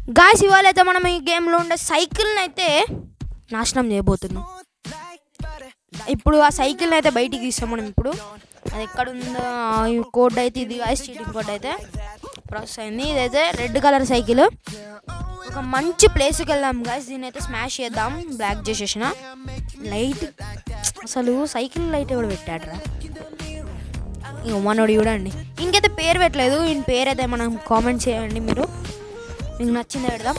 Guys ఇవాళ అయితే మనం ఈ గేమ్లో ఉండే సైకిల్ని అయితే నాశనం చేయబోతున్నాం ఇప్పుడు ఆ సైకిల్ని అయితే బయటికి తీస్తాం మనం ఇప్పుడు అది ఎక్కడ ఉందో ఈ కోడ్ అయితే ఇది గాయస్ చీటింగ్ కోడ్ అయితే ప్రాసెస్ అయింది ఇదైతే రెడ్ కలర్ సైకిల్ ఒక మంచి ప్లేస్కి వెళ్దాం గాయస్ దీన్ని అయితే స్మాష్ చేద్దాం బ్లాక్ చేసేసిన లైట్ అసలు సైకిల్ లైట్ కూడా పెట్టాడ్రా ఇక మనోడు చూడండి ఇంకైతే పేరు పెట్టలేదు ఈయన పేరు అయితే మనం కామెంట్ చేయండి మీరు మీకు నచ్చింది పెడదాం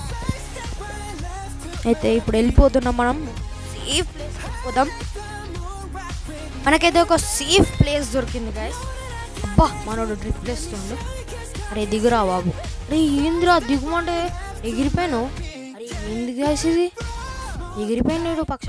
అయితే ఇప్పుడు వెళ్ళిపోతున్నాం మనం సేఫ్ ప్లేస్ వెళ్ళిపోదాం మనకైతే ఒక సేఫ్ ప్లేస్ దొరికింది గాయస్ అబ్బా మనోడు డ్రిఫ్ట్ వేస్తుండు అరే దిగురా బాబు అరే ఏందిరా దిగుమంటే ఎగిరిపోయాను అరే ఏంది గాయస్ ఇది ఎగిరిపోయినాడు పక్ష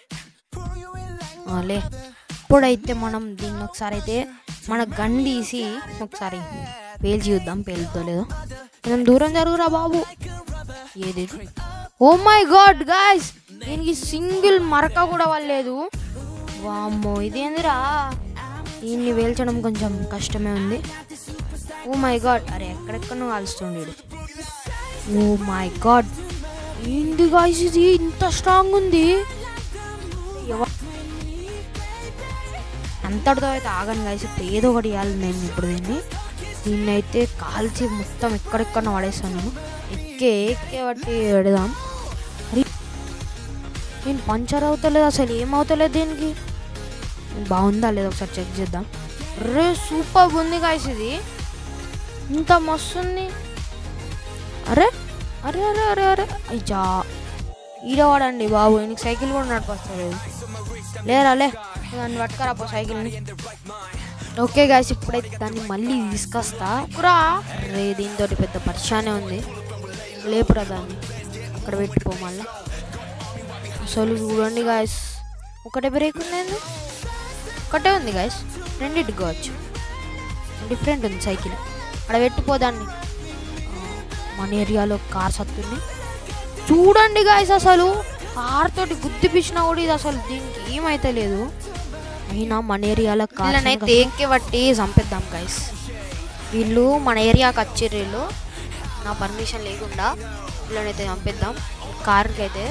లే ఇప్పుడైతే మనం దీన్ని ఒకసారి అయితే మన గన్ తీసి ఒకసారి పేల్చి చూద్దాం పేలుతో లేదో కొంచెం దూరం జరుగురా బాబు ఏది ఇది? ఓ మై గాడ్ గాయస్ దీనికి సింగిల్ మరక కూడా వాళ్ళలేదు వామ్మో ఇదేందిరా దీన్ని వేల్చడం కొంచెం కష్టమే ఉంది ఓ మై గాడ్ అరే ఎక్కడెక్కడో కాలుస్తుండే వీడు. ఓ మై గాడ్ ఏంది గాయస్ ఇది ఇంత స్ట్రాంగ్ ఉంది ఎవ- అంతటితో అయితే ఆగను గాయస్ ఇప్పుడు ఏదో ఒకటి ఇవ్వాలి నేను ఇప్పుడు దీన్ని దీన్ని అయితే కాల్చి మొత్తం ఎక్కడెక్కడ పడేస్తాను నేను ఎక్కే ఎక్కే బట్టి పెడదాం అరే నేను పంచర్ అవుతలేదు అసలు ఏమవుతలేదు దీనికి బాగుందా లేదా ఒకసారి చెక్ చేద్దాం రే సూపర్ ఉంది గాయస్ ఇది ఇంత మస్తు ఉంది అరే అరే అరే అరే అరే అయ్యా ఈడవాడండి బాబు నీకు సైకిల్ కూడా నడిపస్తలేదు లేరా లే దాన్ని పట్టుకరా పో సైకిల్ని ఓకే గాయస్ ఇప్పుడైతే దాన్ని మళ్ళీ తీసుకొస్తా కురా రే దీంతో పెద్ద పరిశానే ఉంది లేపురా దాన్ని అక్కడ పెట్టుకో మళ్ళీ అసలు చూడండి గాయస్ ఒకటే బ్రేక్ ఉంది ఒకటే ఉంది గాయస్ రెండింటికి కావచ్చు డిఫరెంట్ ఉంది సైకిల్ అక్కడ పెట్టిపోదాన్ని మన ఏరియాలో కార్స్ వస్తుంది చూడండి గాయస్ అసలు కార్ తోటి గుద్ది పిచ్చినా కూడా ఇది అసలు దీనికి ఏమైతే లేదు అయినా మన ఏరియాలో కార్ తేక్కి బట్టి చంపేద్దాం గాయస్ వీళ్ళు మన ఏరియాకి వచ్చారు వీళ్ళు నా పర్మిషన్ లేకుండా వీళ్ళనైతే చంపేద్దాం కార్కి అయితే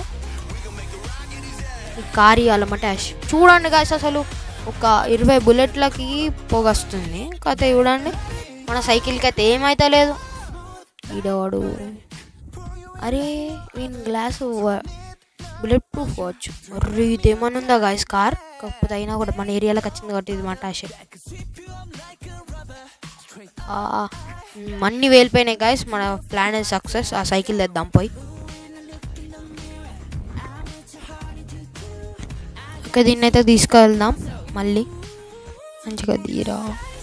ఈ కార్ ఇవ్వాలన్నమాట యాష్ చూడండి గాయస్ అసలు ఒక ఇరవై బుల్లెట్లకి పొగొస్తుంది కథ చూడండి మన సైకిల్కి అయితే ఏమైతే లేదు ఈడవాడు అరే వీని గ్లాసు బుల్లెట్ ప్రూఫ్ కావచ్చు మరి ఇది ఏమన్నా ఉందా గాయస్ కార్ కాకపోతే అయినా కూడా మన ఏరియాలోకి వచ్చింది కాబట్టి ఇది మాట ఆశ అన్నీ వేలిపోయినాయి గాయస్ మన ప్లాన్ సక్సెస్ ఆ సైకిల్ తెద్దాం పోయి ఓకే దీన్ని అయితే తీసుకెళ్దాం మళ్ళీ మంచిగా తీరా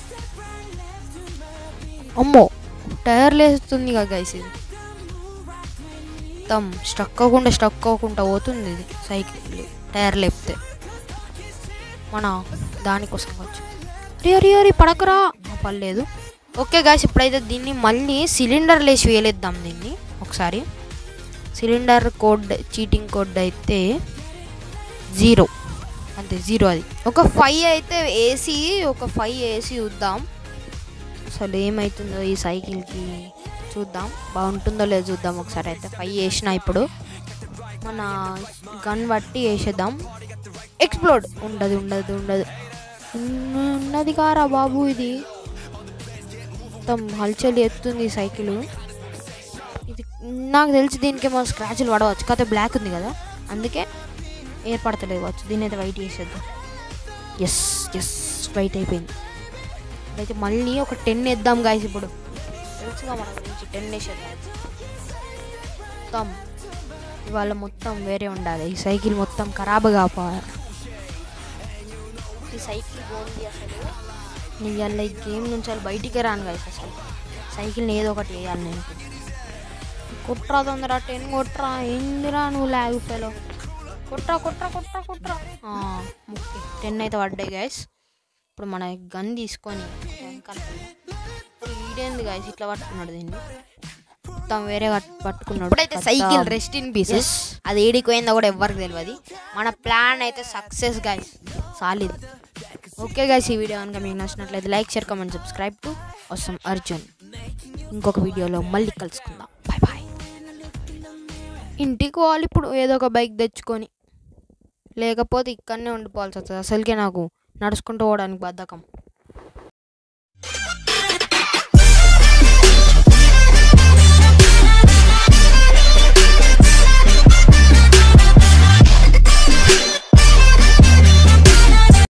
అమ్మో టైర్ లేస్తుంది కదా గైస్ ఇది మొత్తం స్ట్రక్ అవ్వకుండా స్ట్రక్ అవ్వకుండా పోతుంది ఇది సైకిల్ టైర్ లేపితే మన దానికోసం వచ్చు అరే అరే అరే పడకరా ఆ, పర్లేదు ఓకే గాయస్ ఇప్పుడైతే దీన్ని మళ్ళీ సిలిండర్ లేసి వేలేద్దాం దీన్ని ఒకసారి సిలిండర్ కోడ్ చీటింగ్ కోడ్ అయితే జీరో అంతే జీరో అది ఒక ఫైవ్ అయితే ఏసీ ఒక ఫైవ్ ఏసీ చూద్దాం అసలు ఏమవుతుందో ఈ సైకిల్కి చూద్దాం బాగుంటుందో లేదో చూద్దాం ఒకసారి అయితే ఫైవ్ వేసిన ఇప్పుడు మన గన్ బట్టి వేసేద్దాం ఎక్స్ప్లోడ్ ఉండదు ఉండదు ఉండదు ఉన్న- ఉన్నది కారా బాబు ఇది మొత్తం హల్చల్ ఎత్తుంది ఈ సైకిల్ ఇది నాకు తెలిసి దీనికి ఏమో స్క్రాచ్లు పడవచ్చు కాకపోతే బ్లాక్ ఉంది కదా అందుకే ఏర్పడతలేదు కావచ్చు దీన్ని అయితే వైట్ చేసేద్దాం ఎస్ ఎస్ వైట్ అయిపోయింది అయితే మళ్ళీ ఒక టెన్ వేద్దాం గాయస్ ఇప్పుడు తెలుసుగా మన గురించి టెన్ వేసేద్దాం మొత్తం ఇవాళ మొత్తం వేరే ఉండాలి ఈ సైకిల్ మొత్తం ఖరాబ్ కాపోవాలి ఈ సైకిల్ బాగుంది అసలు నేను ఇవాళ ఈ గేమ్ నుంచి వాళ్ళు బయటికి రాను గాయస్ అసలు సైకిల్ని ఏదో ఒకటి వేయాలి నేను కుట్రా తొందర టెన్ కొట్రా ఏందిరా నువ్వు లాగ్ ఫెలో కుట్రా కుట్రా కుట్రా కుట్రా ముక్కి టెన్ అయితే పడ్డాయి గాయస్ ఇప్పుడు మన గన్ తీసుకొని వెనకాల ఈడేంది గాయస్ ఇట్లా పట్టుకున్నాడు దీన్ని మొత్తం వేరే పట్- పట్టుకున్నాడు ఇప్పుడైతే సైకిల్ రెస్ట్ ఇన్ పీసెస్ అది ఏడికి పోయిందో కూడా ఎవరికి తెలియదు మన ప్లాన్ అయితే success guys solid okay guys ఈ వీడియో కనుక మీకు నచ్చినట్లయితే like share comment subscribe to వసం అర్జున్ ఇంకొక వీడియోలో మళ్ళీ కలుసుకుందాం బాయ్ బాయ్ ఇంటికి పోవాలి ఇప్పుడు ఏదో ఒక బైక్ తెచ్చుకొని లేకపోతే ఇక్కడనే ఉండిపోవాల్సి వస్తుంది అసలుకే నాకు నడుచుకుంటూ పోవడానికి బద్ధకం